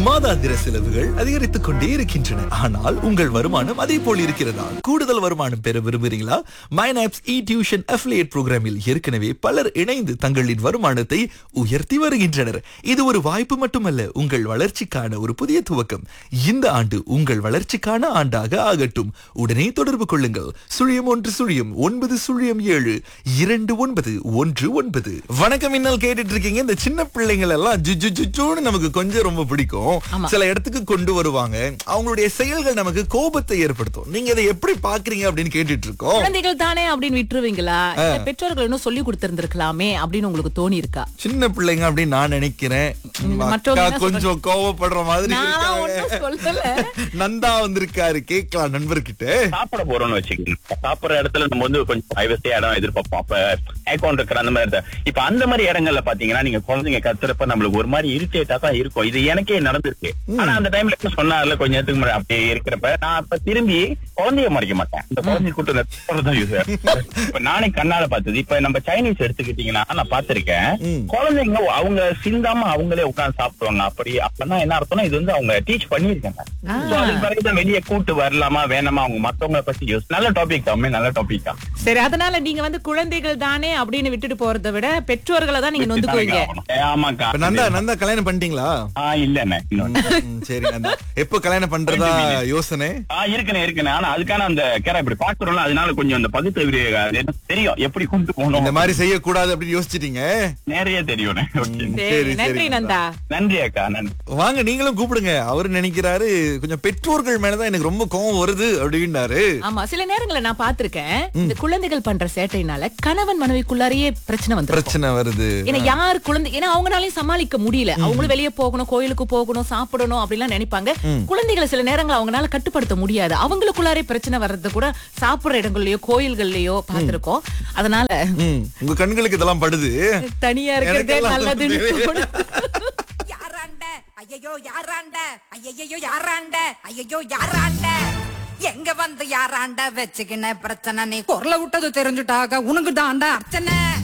மாதாந்திர செலவுகள் அதிகரித்துக் கொண்டே இருக்கின்றன ஆனால் உங்கள் வருமானம் அதே போல் இருக்கிறதா கூடுதல் வருமானம் பெற விரும்புகிறீங்களா மைனாப்ஸ் இ டியூஷன் அஃபிலியேட் புரோகிராமில் ஏற்கனவே பலர் இணைந்து தங்களின் வருமானத்தை உயர்த்தி வருகின்றனர் இது ஒரு வாய்ப்பு மட்டுமல்ல உங்கள் வளர்ச்சிக்கான ஒரு புதிய துவக்கம் இந்த ஆண்டு உங்கள் வளர்ச்சிக்கான ஆண்டாக ஆகட்டும் உடனே தொடர்பு கொள்ளுங்கள் சுழியம் ஒன்று சுழியம் ஒன்பது சுழியம் ஏழு இரண்டு ஒன்பது ஒன்று ஒன்பது வணக்கம் இன்னல் கேட்டுட்டு இருக்கீங்க இந்த சின்ன பிள்ளைங்கள் எல்லாம் ஜுஜு ஜுஜுன்னு நமக்கு கொஞ்சம் ரொம்ப பிடிக்கும் சில இடத்துக்கு கொண்டு வருவாங்க அவங்களுடைய செயல்கள் நமக்கு கோபத்தை ஏற்படுத்தும் நீங்க இதை எப்படி பாக்குறீங்க அப்படின்னு கேட்டுட்டு இருக்கோம் குழந்தைகள் தானே அப்படின்னு விட்டுருவீங்களா இல்ல பெற்றோர்கள் இன்னும் சொல்லி கொடுத்திருந்திருக்கலாமே அப்படின்னு உங்களுக்கு தோணி இருக்கா சின்ன பிள்ளைங்க அப்படின்னு நான் நினைக்கிறேன் உங்க மற்றவங்க அக்கா என்ன கொஞ்சம் கோவப்படுற மாதிரி நான் இருக்காங்க. ஒண்ணும் சொல்லல நந்தா வந்திருக்காரு கேட்கலாம் நண்பர்கிட்ட சாப்பிட போறோம்னு வச்சுக்கோங்க சாப்பிடுற இடத்துல நம்ம வந்து கொஞ்சம் பிரைவசி இடம் எதிர்பார்ப்போம் அப்ப அக்கௌண்ட் இருக்கிற அந்த மாதிரி இடத்த- இப்ப அந்த மாதிரி இடங்கள்ல பாத்தீங்கன்னா நீங்க குழந்தைங்க கத்துறப்ப நம்மளுக்கு ஒரு மாதிரி இரிட்டேட்டா தான் இருக்கும் இது எனக்கே நடந்திருக்கு ஆனா அந்த டைம்ல சொன்னார்ல கொஞ்ச நேரத்துக்கு முன்னாடி அப்படியே இருக்கிறப்ப நான் அப்ப திரும்பி குழந்தைய மறைக்க மாட்டேன் இந்த குழந்தைய கூட்டு தான் யூஸ் இப்ப நானே கண்ணால பார்த்தது இப்ப நம்ம சைனீஸ் எடுத்துக்கிட்டீங்கன்னா நான் பாத்திருக்கேன் குழந்தைங்க அவங்க சிந்தாம அவங்களே உட்கார்ந்து சாப்பிடுவாங்க அப்படி அப்பதான் என்ன அர்த்தம்னா இது வந்து அவங்க டீச் பண்ணிருக்காங்க So, அதுக்கு பிறகுதான் வெளியே கூட்டு வரலாமா வேணாமா அவங்க மத்தவங்கள பத்தி யோசி நல்ல டாபிக் தான் நல்ல டாபிக் தான் சரி அதனால நீங்க வந்து குழந்தைகள் தானே அப்படின்னு விட்டுட்டு போறதை விட பெற்றோர்களை தான் நீங்க நொந்துக்குவீங்க ஏ, ஆமாக்கா இப்ப நந்தா நந்தா கல்யாணம் பண்ணிட்டீங்களா ஆஹ் இல்லண்ணே இன்னொன்னு. ம், சரி நந்தா எப்போ கல்யாணம் பண்றதா யோசனை ஆஹ் இருக்குண்ணே இருக்குண்ணே ஆனா அதுக்கான அந்த கேரா இப்படி பாக்குறோம்ல அதனால கொஞ்சம் அந்த பகுத்தறிவு அது எனக்கு தெரியும் எப்படி கொண்டு இந்த போகணும் மாதிரி செய்யக்கூடாது அப்படின்னு யோசிச்சிட்டீங்க நிறைய தெரியும்ண்ணே Okay. சரி, சரி சரி, நன்றி நந்தா நன்றி அக்கா நன்றி வாங்க நீங்களும் கூப்பிடுங்க அவரு நினைக்கிறாரு கொஞ்சம் பெற்றோர்கள் மேலதான் எனக்கு ரொம்ப கோவம் வருது அப்படின்னாரு ஆமா சில நேரங்கள்ல நான் பாத்திருக்கேன் இந்த குழந்தைகள் பண்ற சேட்டையினால கணவன் மனைவிக்குள்ளாரையே பிரச்சனை வந்து பிரச்சனை வருது ஏன்னா யார் குழந்தை ஏன்னா அவங்களாலையும் சமாளிக்க முடியல அவங்களும் வெளியே போகணும் கோயிலுக்கு போகணும் சாப்பிடணும் அப்படிலாம் நினைப்பாங்க குழந்தைகளை சில நேரங்கள் அவங்களால கட்டுப்படுத்த முடியாது அவங்களுக்குள்ளாரே பிரச்சனை வர்றது கூட சாப்பிடுற இடங்கள்லயோ கோயில்கள்லயோ பார்த்திருக்கோம் அதனால ம், உங்க கண்களுக்கு இதெல்லாம் படுது தனியா இருக்கிறதே எனக்கெல்லாம் நல்லதுன்னு தெரியும். தோணுது. யாராண்ட ஐயையோ யாராண்ட ஐயையோ யாராண்ட ஐயையோ யாராண்ட எங்க வந்து யாராண்ட வச்சுக்கின பிரச்சனை நீ குரல விட்டது தெரிஞ்சுட்டாக உனக்கு தாண்டா அர்ச்சனை